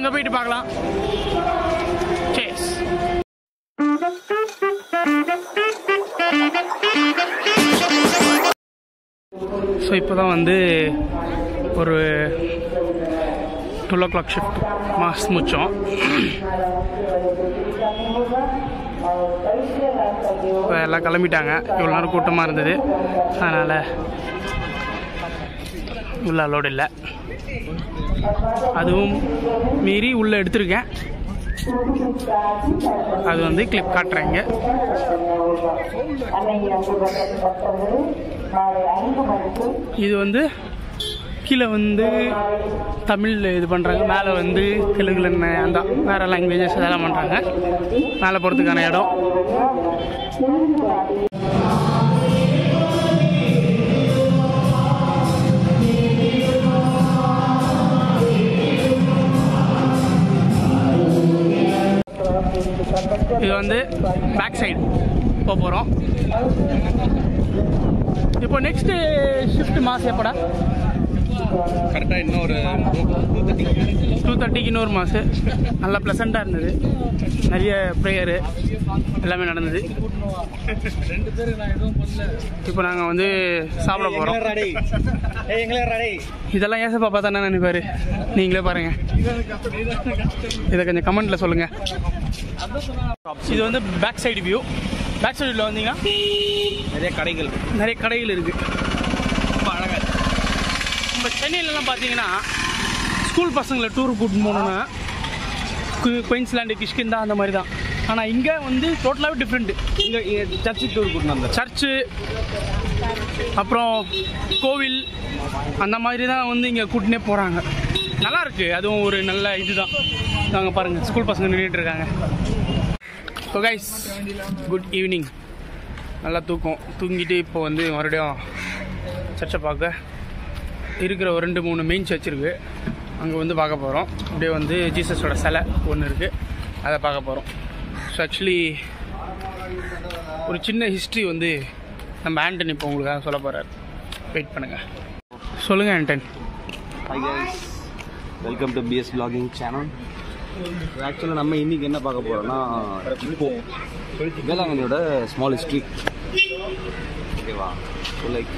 அங்கே போயிட்டு பார்க்கலாம் சேஸ் ஸோ இப்போ தான் வந்து ஒரு twelve o'clock shift mass முடித்தோம் இப்போ எல்லாம் கிளம்பிட்டாங்க இவ்வளோ நேரம் கூட்டமாக இருந்தது அதனால் உள்ள அலோடு இல்லை அதுவும் மீறி உள்ளே எடுத்திருக்கேன் அது வந்து கிளிப் காட்டுறேங்க இது வந்து கீழே வந்து தமிழ் இது பண்ணுறாங்க மேலே வந்து தெலுங்குல என்ன அந்த வேறு லாங்குவேஜஸ் அதெல்லாம் பண்ணுறாங்க மேலே போகிறதுக்கான இடம் இது வந்து பேக் சைடு போக போகிறோம் இப்போ நெக்ஸ்ட்டு ஷிஃப்ட் மாஸ் எப்படா கரெக்டாக இன்னும் ஒரு டூ தேர்ட்டிக்கு இன்னொரு மாசு நல்லா ப்ளசண்ட்டாக இருந்தது நிறைய ப்ரேயரு எல்லாமே நடந்தது இப்போ நாங்கள் வந்து சாப்பிட போகிறோம் ரெடி ஏய் எங்களே ரெடி இதெல்லாம் ஏசப்பா பார்த்தா என்ன நினைப்பாரு நீங்களே பாருங்க இதை கொஞ்சம் கமெண்ட்ல சொல்லுங்க இது வந்து பேக் சைடு வியூ பேக் சைடில் வந்தீங்கன்னா நிறைய கடைகள் நிறைய கடைகள் இருக்கு ரொம்ப அழகா இருக்கு நம்ம சென்னையிலலாம் பார்த்தீங்கன்னா ஸ்கூல் பசங்களை டூர் கூட்டிட்டு போகணுன்னா குயின்ஸ்லாண்டு கிஷ்கிந்தா அந்த மாதிரி தான் ஆனால் இங்கே வந்து டோட்டலாகவே டிஃப்ரெண்ட்டு இங்கே இங்கே சர்ச்சுக்கு டூர் கூட்டின்னு வந்தேன் சர்ச்சு அப்புறம் கோவில் அந்த மாதிரி தான் வந்து இங்கே கூட்டினே போகிறாங்க நல்லா இருக்கு அதுவும் ஒரு நல்ல இதுதான் நாங்கள் பாருங்கள் ஸ்கூல் பசங்க நின்றுட்டு இருக்காங்க ஸோ கைஸ் குட் ஈவினிங் நல்லா தூக்கம் தூங்கிட்டு இப்போ வந்து மறுபடியும் சர்ச்சை பார்க்க இருக்கிற ஒரு ரெண்டு மூணு மெயின் சர்ச் இருக்குது அங்கே வந்து பார்க்க போகிறோம் அப்படியே வந்து ஜீசஸோட சிலை ஒன்று இருக்குது அதை பார்க்க போகிறோம் ஸோ ஆக்சுவலி ஒரு சின்ன ஹிஸ்ட்ரி வந்து நம்ம ஆண்டனி இப்போ உங்களுக்காக சொல்ல போகிறார் வெயிட் பண்ணுங்கள் சொல்லுங்கள் Anton hi guys welcome to PS blogging channel ஆக்சுவலாக நம்ம இன்னைக்கு என்ன பார்க்க போகிறோம்னா இப்போ வேளாங்கண்ணியோட ஸ்மால் ஹிஸ்ட்ரி ஓகேவா ஸோ லைக்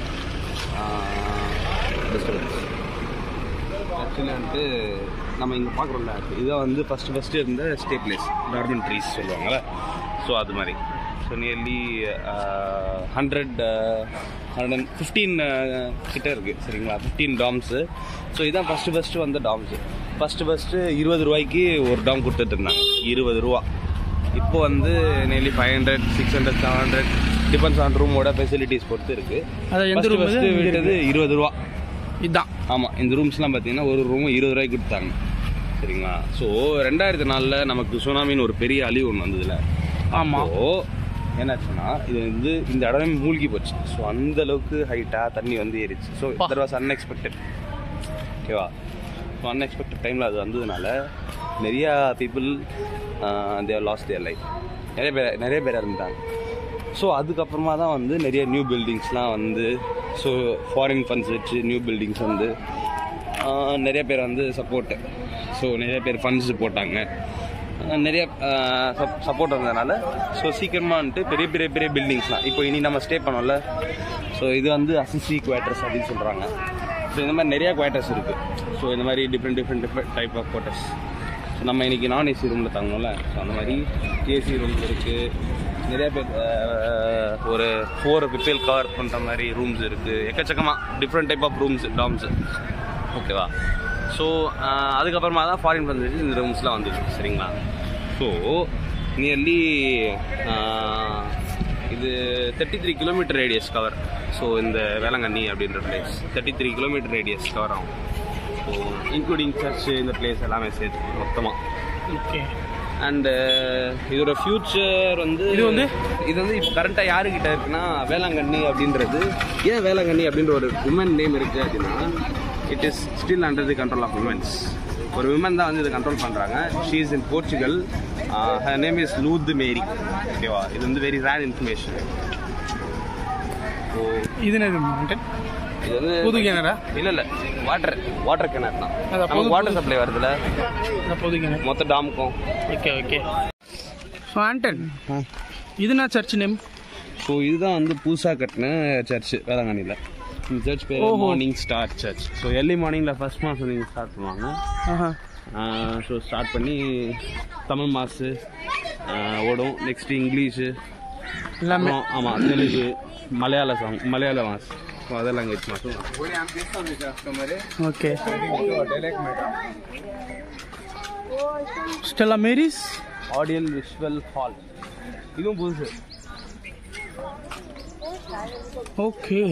ஆக்சுவலி வந்துட்டு நம்ம இங்கே பார்க்குறோம்ல இதுதான் வந்து ஃபஸ்ட்டு ஃபஸ்ட்டு இருந்த ஸ்டே பிளேஸ் டார்மன் ட்ரீஸ் சொல்லுவாங்கள்ல ஸோ அது மாதிரி so nearly hundred hundred and fifteen கிட்ட இருக்குது சரிங்களா ஃபிஃப்டீன் டாம்ஸு ஸோ இதுதான் ஃபஸ்ட்டு ஃபஸ்ட்டு வந்த டாம்ஸு ஃபஸ்ட்டு ஃபஸ்ட்டு இருபது ரூபாய்க்கு ஒரு டாம் கொடுத்துட்டு இருந்தாங்க இருபது ரூபா இப்போ வந்து nearly five hundred six hundred seven hundred depends on ரூமோட ஃபெசிலிட்டிஸ் பொறுத்து இருக்குது அது எந்த room இது? இங்க விட்டது இருபது ரூபா இதுதான் ஆமாம் இந்த ரூம்ஸ்லாம் பார்த்தீங்கன்னா ஒரு ரூம் இருபது ரூபாய்க்கு கொடுத்தாங்க சரிங்களா ஸோ ரெண்டாயிரத்தி நாலில் நமக்கு சுனாமின்னு ஒரு பெரிய அழிவு ஒன்று வந்ததுல ஆமாம் ஸோ என்னாச்சுன்னா இது வந்து இந்த இடமே மூழ்கி போச்சு ஸோ அந்த அளவுக்கு ஹைட்டாக தண்ணி வந்து ஏறிச்சு ஸோ பா. தட் வாஸ் அன்எக்ஸ்பெக்டட் ஓகேவா ஸோ அன்எக்ஸ்பெக்டட் டைமில் அது வந்ததுனால நிறையா people their lost their life நிறைய பேர் நிறைய பேர் இறந்துட்டாங்க ஸோ அதுக்கப்புறமா தான் வந்து நிறைய நியூ பில்டிங்ஸ்லாம் வந்து ஸோ ஃபாரின் ஃபண்ட்ஸ் வச்சு நியூ பில்டிங்ஸ் வந்து ஆஹ், நிறைய பேர் வந்து சப்போர்ட்டு ஸோ நிறைய பேர் ஃபண்ட்ஸ் போட்டாங்க ஆஹ், நிறைய சப்போர்ட் வந்ததுனால ஸோ சீக்கிரமாக வந்துட்டு பெரிய பெரிய பெரிய பில்டிங்ஸ்லாம் இப்போ இனி நம்ம ஸ்டே பண்ணோம்ல ஸோ இது வந்து அசிசி குவார்ட்டர்ஸ் அப்படின்னு சொல்கிறாங்க ஸோ இந்த மாதிரி நிறையா குவார்ட்டர்ஸ் இருக்குது ஸோ இந்த மாதிரி different different different type of quarters so நம்ம இன்றைக்கி நான் ஏசி ரூமில் தங்கணும்ல ஸோ அந்த மாதிரி ஏசி ரூம்ஸ் இருக்குது நிறைய பேர் அஹ், ஒரு ஃபோர் பிப்பேல் கவர் பண்ணுற மாதிரி ரூம்ஸ் இருக்குது எக்கச்சக்கமாக different type of rooms dorms ஓகேவா ஸோ அதுக்கப்புறமா தான் ஃபாரின் வந்து இந்த ரூம்ஸ்லாம் வந்தது சரிங்களா ஸோ நியர்லி இது thirty three kilometre radius cover so இந்த வேளாங்கண்ணி அப்படின்ற place thirty three kilometre radius cover ஆகும் ஸோ இன்க்ளூடிங் சர்ச் இந்த பிளேஸ் எல்லாமே சேர்த்து மொத்தமாக ஓகே அண்டு இதோட ஃபியூச்சர் வந்து இது வந்து? இது வந்து இப்போ கரண்ட்டாக யாருக்கிட்ட இருக்குன்னா வேளாங்கண்ணி அப்படின்றது ஏன் வேளாங்கண்ணி அப்படின்ற ஒரு உமன் நேம் இருக்குது அப்படின்னா it is still under the control of women's ஒரு விமன் தான் வந்து இதை கண்ட்ரோல் பண்ணுறாங்க she is in Portugal her name is லூத் மேரி ஓகேவா இது வந்து வெரி ரேர் இன்ஃபர்மேஷன் ஸோ இது என்னது ஆண்டன் இது வந்து புது கிணறா இல்ல இல்ல வாட்டர் வாட்டர் கிணறு தான் அதான் நமக்கு புது- வாட்டர் சப்ளை வருதுல்ல இந்த புது கிணறு மொத்த டாமுக்கும் ஓகே ஓகே ஸோ ஆண்டன் இதுனா சர்ச் நேம் ஸோ இதுதான் வந்து புதுசாக கட்டின சர்ச் வேளாங்கண்ணியில் இந்த சர்ச் பேர் ஓஹோ. Morning star church so early மார்னிங்கில் ஃபர்ஸ்ட் மாஸ் வந்து ஸ்டார்ட் பண்ணுவாங்க ஆஹா ஸோ ஸ்டார்ட் பண்ணி தமிழ் மாசு ஓடும் நெக்ஸ்ட் இங்கிலீஷு எல்லாமே ஆமாம் Telugu Malayalam song Malayalam mass so other language மாசும் okay Stella Mary's audio visual hall இதுவும் புதுசு ஓகே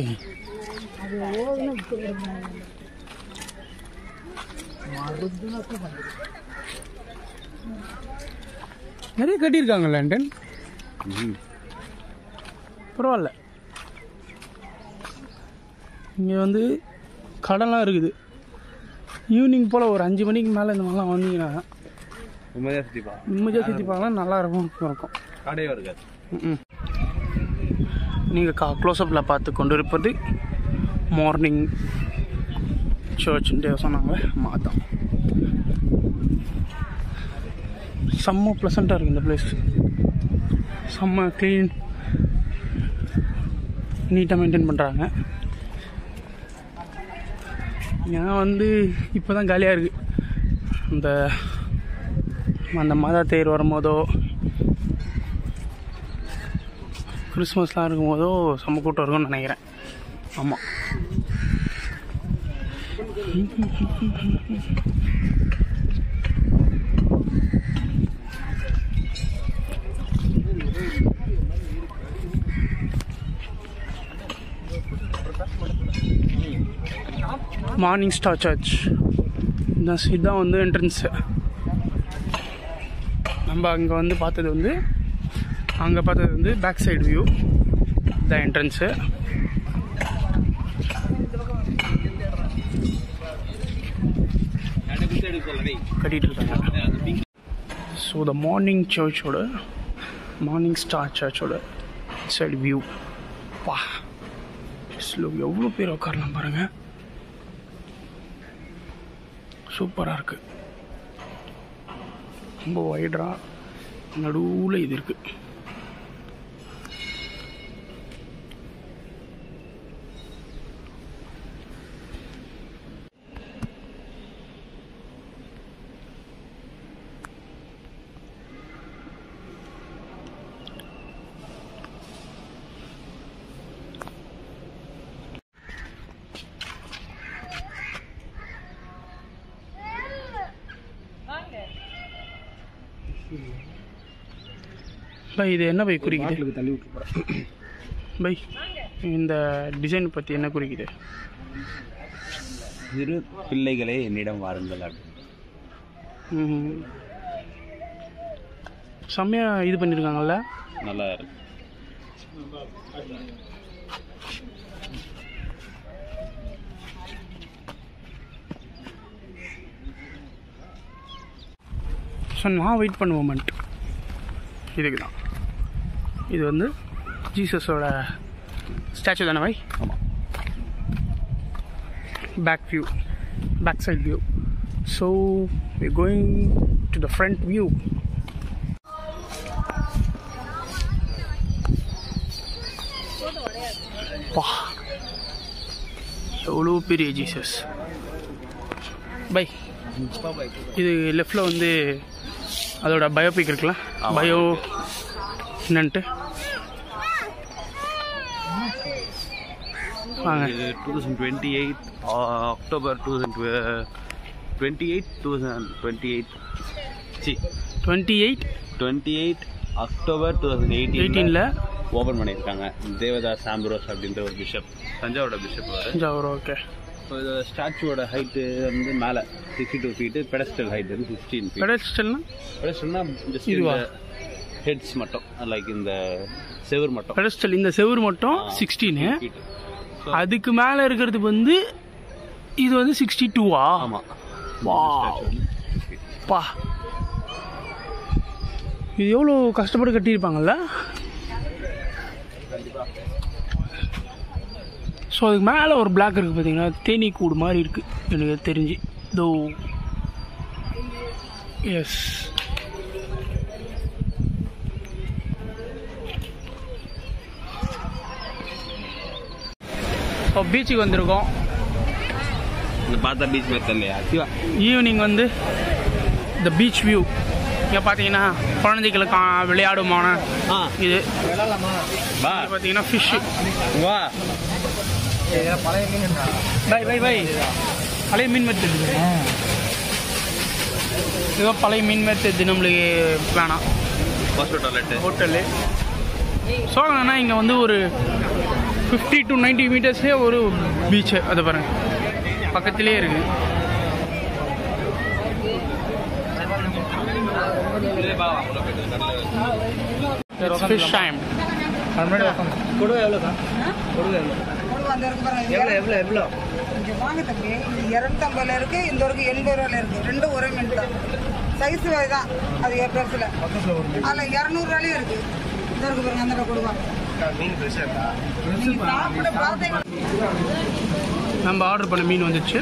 நிறைய கட்டியிருக்காங்க லண்டன் பரவாயில்ல இங்கே வந்து கடலாம் இருக்குது ஈவினிங் போல் ஒரு அஞ்சு மணிக்கு மேலே இந்த மாதிரிலாம் வந்தீங்கன்னா நிம்மதியாக சுற்றிப்பா நிம்மதியாக சுற்றி பார்க்கலாம் நல்லா இருக்கும் இருக்கும் கடையும் இருக்காது நீங்கள் கா க்ளோஸ்அப்பில் பார்த்து கொண்டு இருப்பது மார்னிங் சர்ச்ன்ட்டு சொன்னாங்க மாதம் செம்ம ப்ளசண்ட்டாக இருக்குது இந்த பிளேஸ் செம்ம க்ளீன் நீட்டாக மெயின்டைன் பண்ணுறாங்க நான் வந்து இப்போ தான் காலியாக இருக்குது இந்த அந்த மத தேர் வரும்போதோ கிறிஸ்மஸ்லாம் இருக்கும்போதோ செம்ம கூட்டம் இருக்கும்னு நினைக்கிறேன் ஆமாம் மார்னிங் ஸ்டார் சர்ச் இந்த இதுதான் வந்து என்ட்ரன்ஸு நம்ம அங்கே வந்து பார்த்தது வந்து அங்கே பார்த்தது வந்து back side view the entrance கட்டிகிட்டு இருக்காங்க ஸோ த மார்னிங் சர்ச்சோட மார்னிங் ஸ்டார் சர்ச்சோட சைடு வியூ பா ஸ்லோ எவ்வளோ பேர் உட்காரலாம் பாருங்கள் சூப்பராக இருக்குது ரொம்ப வைடராக நடுவில் இது இருக்குது பை இது என்ன பை குறிக்குது தள்ளி விட்டு போகிறேன் பை இந்த டிசைன் பற்றி என்ன குறிக்குது சிறு பிள்ளைகளே என்னிடம் வாருங்கள் அப்படின்னு ம். செம்மையா இது பண்ணியிருக்காங்கல்ல நல்லா இருக்கு ஸோ நான் வெயிட் பண்ண மூமெண்ட் இதுக்கு தான் இது வந்து ஜீசஸோட ஸ்டாச்சு தானே வை ஆமாம் back view back side view so we're going to the front view பா எவ்வளோ பெரிய ஜீசஸ் பை இது லெஃப்டில் வந்து அதோட பயோபிக் இருக்குல்ல ஆமா. பயோ என்னன்ட்டு வாங்க இது two thousand twenty eight October two thousand twenty eight two thousand twenty eight சி twenty eight twenty eight October two thousand எயிட்டீனில் எயிட்டீனில் ஓப்பன் பண்ணியிருக்காங்க தேவதாஸ் சாம்பரோஸ் அப்படின்ற ஒரு பிஷப் தஞ்சாவோட பிஷப் அவர் தஞ்சாவூர் ஓகே ஸோ இது ஸ்டாச்சுவோட ஹைட்டு வந்து மேலே sixty two feet pedestal height வந்து ஃபிஃப்டீன் ஃபீட் பெடஸ்டல்னா பெடஸ்டல்னா ஜஸ்ட் இதுவா? இந்த ஹெட்ஸ் மட்டும் லைக் இந்த செவர் மட்டும் பெடஸ்டல் இந்த செவுரு மட்டும் சிக்ஸ்டீனு ஃபீட்டு அதுக்கு மேலே இருக்கிறது வந்து இது வந்து சிக்ஸ்டி டூவா ஆமாம் Wow. பா இது எவ்வளோ கஷ்டப்பட்டு கட்டியிருப்பாங்கல்ல ஸோ அதுக்கு மேலே ஒரு பிளாக் இருக்குது பார்த்தீங்கன்னா தேனீ கூடு மாதிரி இருக்குது எனக்கு தெரிஞ்சு தோ எஸ் இப்போ பீச்சுக்கு வந்திருக்கோம் இந்த பார்த்தா பீச் மாதிரி தெரியலையா சிவா ஈவினிங் வந்து இந்த பீச் வியூ இங்கே பார்த்தீங்கன்னா குழந்தைகளுக்கு ஆ- விளையாடுமான ஆ இது வா இது பார்த்தீங்கன்னா ஃபிஷ்ஷு வா பை பை பை பழைய மீன் மெத்தது இதோ பழைய மீன் மெத்தது நம்மளுக்கு வேணாம் ஹாஸ்பிட்டல் டாய்லெட்டு ஹோட்டலு ஸோ ஆனால் இங்கே வந்து ஒரு ஃபிஃப்டி டு 90 மீட்டர்ஸ்லேயே ஒரு பீச்சு அதை பாருங்க பக்கத்துலேயே இருக்கு ஃபிஷ் டைம் கொடுவா அந்த இருக்கு பாருங்க எவ்வளோ எவ்வளோ எவ்வளோ இங்கே வாங்க தம்பி இது இரநூத்தம்பதுல இருக்கு இந்த ஒரு எண்பது ரூபாயில இருக்கு ரெண்டும் ஒரே மீன் தான் சைஸ் வாய் தான் அது என் பெருசில் அதில் இரநூறுவாலையும் இருக்கு இந்த இருக்கு பாருங்க அந்த கொடுவா நீங்க சாப்பிட பார்த்தீங்கன்னா நம்ம ஆர்டர் பண்ண மீன் வந்துச்சு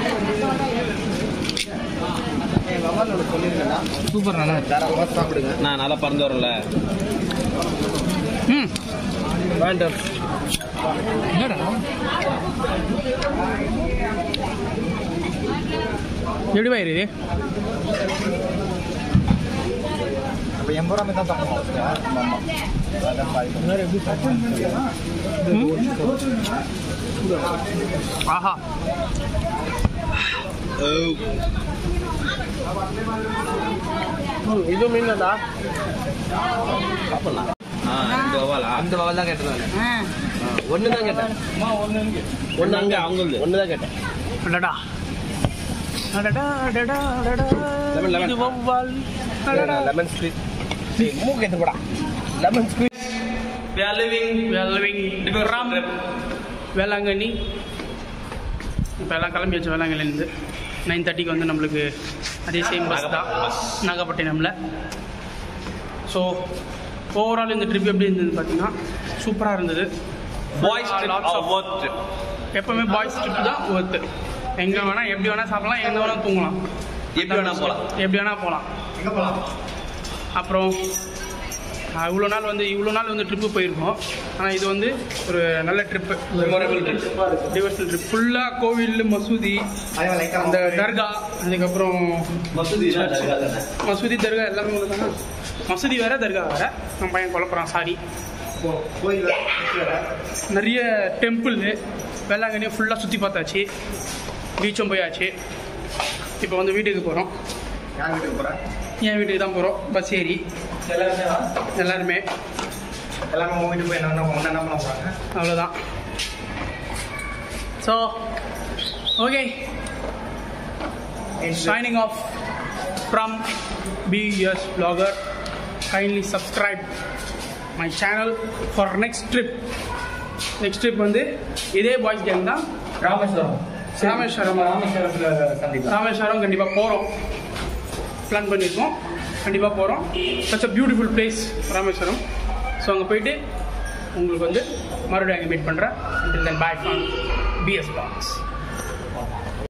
நான் நல்லா பறந்து வரல ம் வேண்டாம் எப்படி பயிர் இது ம்? ஆஹா இது மீன் தான் ஆ இந்த வவாலா அந்த வவல் தான் கேட்டது ஆ ஒன்று தான் கேட்டேன் ஒன்று அங்கே அவங்களுது ஒன்று தான் கேட்டேன் அடடா அடடா அடடா அடடா Lemon, lemon. இது வௌவால் அடடா லெமன் ஸ்வீட் மூக்கு எடுத்து போடா lemon sweet We are living, we are living from Velankanni இப்போ எல்லாம் கிளம்பியாச்சு வேளாங்கண்ணிலேருந்து நைன் தேர்ட்டிக்கு வந்து நம்மளுக்கு அதே சேம் பஸ் தான் நாகப்பட்டினமில் ஸோ ஓவரால் இந்த ட்ரிப் எப்படி இருந்தது பார்த்தீங்கன்னா சூப்பராக இருந்தது பாய்ஸ் Lots of- ஒர்த் எப்பவுமே பாய்ஸ் ட்ரிப் தான் ஒர்த்து எங்கே வேணால் எப்படி வேணால் சாப்பிடலாம் எங்கே வேணால் தூங்கலாம் எப்படி வேணா போலாம். எப்படி வேணால் போகலாம் எங்கே போகலாம் அப்புறம் இவ்வளோ நாள் வந்து இவ்வளோ நாள் வந்து ட்ரிப்பு போயிருக்கோம் ஆனால் இது வந்து ஒரு நல்ல ட்ரிப்பு மெமரபிள் ட்ரிப் டிவர்சல் ட்ரிப் ஃபுல்லாக கோவில் மசூதி அந்த தர்கா அதுக்கப்புறம் மசூதி மசூதி தர்கா எல்லாமே ஒன்று தானே மசூதி வேற தர்கா வேற நம்ம பையன் குழப்பறான் சாரி நிறைய டெம்பிள் வேளாங்கண்ணியை ஃபுல்லாக சுற்றி பார்த்தாச்சு பீச்சும் போயாச்சு இப்போ வந்து வீட்டுக்கு போகிறோம் என் வீட்டுக்கு தான் போகிறோம் பஸ் ஏறி எல்லாருமே எல்லாமே உங்க வீட்டுக்கு போய் என்ன என்ன என்ன பண்ண போறாங்க அவ்வளோதான் so okay signing off from BS Blogger. Kindly subscribe my channel for next trip. Next trip வந்து இதே பாய்ஸ் கேங் தான் ராமேஸ்வரம் ராமேஸ்வரம் ராமேஸ்வரத்தில் சந்திப்போம் ராமேஸ்வரம் கண்டிப்பாக போகிறோம் பிளான் பண்ணியிருக்கோம் கண்டிப்பாக போகிறோம் such a beautiful place Rameswaram so அங்கே போயிட்டு உங்களுக்கு வந்து மறுபடியும் அங்கே மீட் பண்ணுறேன் until then bye from PS box